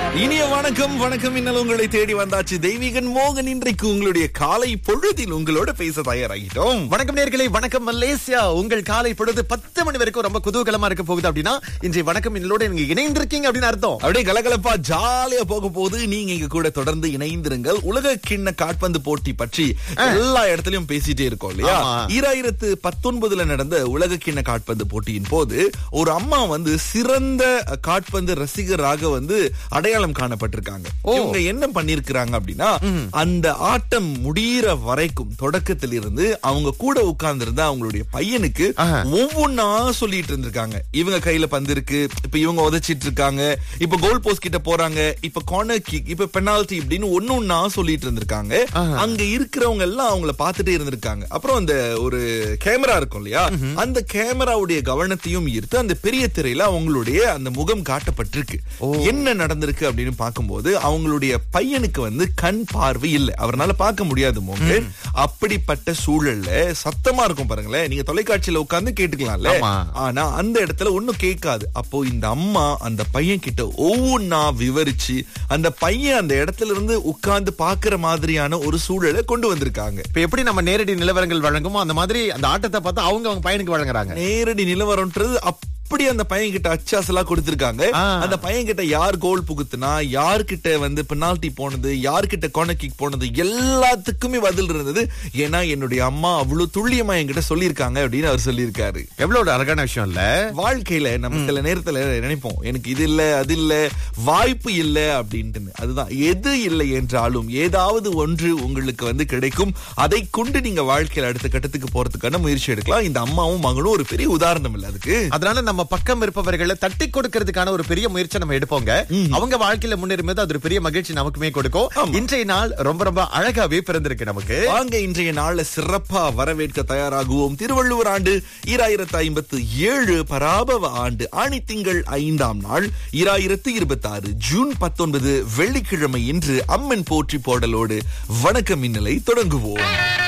இனிய வணக்கம் வணக்கம் இன்னல் உங்களை தேடி வந்தாச்சு தெய்வீகன் மோகன் இன்றைக்கு உங்களுடைய காலை பொழுதில் உங்களோட பேச தயாராகிட்டோம் வணக்கம் நேர்களே வணக்கம் மலேசியா உங்கள் காலை பொழுது பத்து மணி வரைக்கும் ரொம்ப குதூகலமா இருக்க போகுது அப்படின்னா இன்றைய வணக்கம் என்னோட நீங்க இணைந்திருக்கீங்க அப்படின்னு அர்த்தம் அப்படியே கலகலப்பா ஜாலியா போக போது நீங்க இங்க கூட தொடர்ந்து இணைந்திருங்கள் உலக கிண்ண காட்பந்து போட்டி பற்றி எல்லா இடத்துலயும் பேசிட்டே இருக்கோம் இல்லையா ஆமா. ஈராயிரத்து பத்தொன்பதுல நடந்த உலக கிண்ண காட்பந்து போட்டியின் போது ஒரு அம்மா வந்து சிறந்த காட்பந்து ரசிகராக வந்து அடையாளம் காணப்பட்டிருக்காங்க இவங்க என்ன பண்ணிருக்கிறாங்க அப்படின்னா அந்த ஆட்டம் முடியிற வரைக்கும் தொடக்கத்தில் இருந்து அவங்க கூட உட்கார்ந்து இருந்த அவங்களுடைய பையனுக்கு ஆஹா. ஒவ்வொன்னா சொல்லிட்டு இருந்திருக்காங்க இவங்க கையில பந்து இருக்கு இப்ப இவங்க உதைச்சிட்டு இருக்காங்க இப்ப கோல் போஸ்ட் கிட்ட போறாங்க இப்ப கார்னர் கிக் இப்ப பெனால்டி இப்படின்னு ஒன்னு ஒன்னா சொல்லிட்டு இருந்திருக்காங்க அங்க இருக்கிறவங்க எல்லாம் அவங்கள பார்த்துட்டே இருந்திருக்காங்க அப்புறம் அந்த ஒரு கேமரா இருக்கும் இல்லையா அந்த கேமராவுடைய கவனத்தையும் ஈர்த்து அந்த பெரிய திரையில அவங்களுடைய அந்த முகம் காட்டப்பட்டிருக்கு என்ன நடந்திருக்கு அப்படின்னு பார்க்கும்போது அவங்களுடைய பையனுக்கு வந்து கண் பார்வை இல்லை அவரால பார்க்க முடியாது மோகன் அப்படிப்பட்ட சூழல்ல சத்தமா இருக்கும் பாருங்களேன் நீங்க தொலைக்காட்சியில உட்கார்ந்து கேட்டுக்கலாம்ல ஆமா. ஆனா அந்த இடத்துல ஒண்ணும் கேட்காது அப்போ இந்த அம்மா அந்த பையன் கிட்ட ஒவ்வொன்னா விவரிச்சு அந்த பையன் அந்த இடத்துல இருந்து உட்கார்ந்து பாக்குற மாதிரியான ஒரு சூழலை கொண்டு வந்திருக்காங்க இப்ப எப்படி நம்ம நேரடி நிலவரங்கள் வழங்குமோ அந்த மாதிரி அந்த ஆட்டத்தை பார்த்து அவங்க அவங்க பையனுக்கு வழங்குறாங்க நேரடி நிலவரம்ன்றது அப்படி அந்த பையன் கிட்ட அச்சாசலா கொடுத்திருக்காங்க ஆ. அந்த பையன் கிட்ட யார் கோல் புகுத்துனா யார்கிட்ட வந்து பெனால்டி போனது யார்கிட்ட கோனர் கிக் போனது எல்லாத்துக்குமே பதில் இருந்தது ஏன்னா என்னுடைய அம்மா அவ்வளவு துல்லியமா என்கிட்ட சொல்லியிருக்காங்க அப்படின்னு அவர் சொல்லியிருக்காரு எவ்வளவு ஒரு அழகான விஷயம் இல்ல வாழ்க்கையில நம்ம சில நேரத்துல நினைப்போம் எனக்கு இது இல்ல அது இல்ல வாய்ப்பு இல்ல அப்படின்ட்டு அதுதான் எது இல்லை என்றாலும் ஏதாவது ஒன்று உங்களுக்கு வந்து கிடைக்கும் அதை கொண்டு நீங்க வாழ்க்கையில அடுத்த கட்டத்துக்கு போறதுக்கான முயற்சி எடுக்கலாம் இந்த அம்மாவும் மகளும் ஒரு பெரிய உதாரணம் இல்ல அதுக்கு அதனால நம்ம பக்கம் இருப்பவர்களை தட்டி கொடுக்கறதுக்கான ஒரு பெரிய முயற்சி நம்ம எடுப்போங்க அவங்க வாழ்க்கையில முன்னேறும்போது அது ஒரு பெரிய மகிழ்ச்சி நமக்குமே கொடுக்கும் இன்றைய நாள் ரொம்ப ரொம்ப அழகாவே பிறந்திருக்கு நமக்கு வாங்க இன்றைய நாள்ல சிறப்பா வரவேற்க தயாராகுவோம் திருவள்ளுவர் ஆண்டு ஈராயிரத்து ஐம்பத்து ஏழு பராபவ ஆண்டு ஆணி திங்கள் ஐந்தாம் நாள் ஈராயிரத்து இருபத்தி ஆறு ஜூன் பத்தொன்பது வெள்ளிக்கிழமை இன்று அம்மன் போற்றி போடலோடு வணக்க மின்னலை தொடங்குவோம்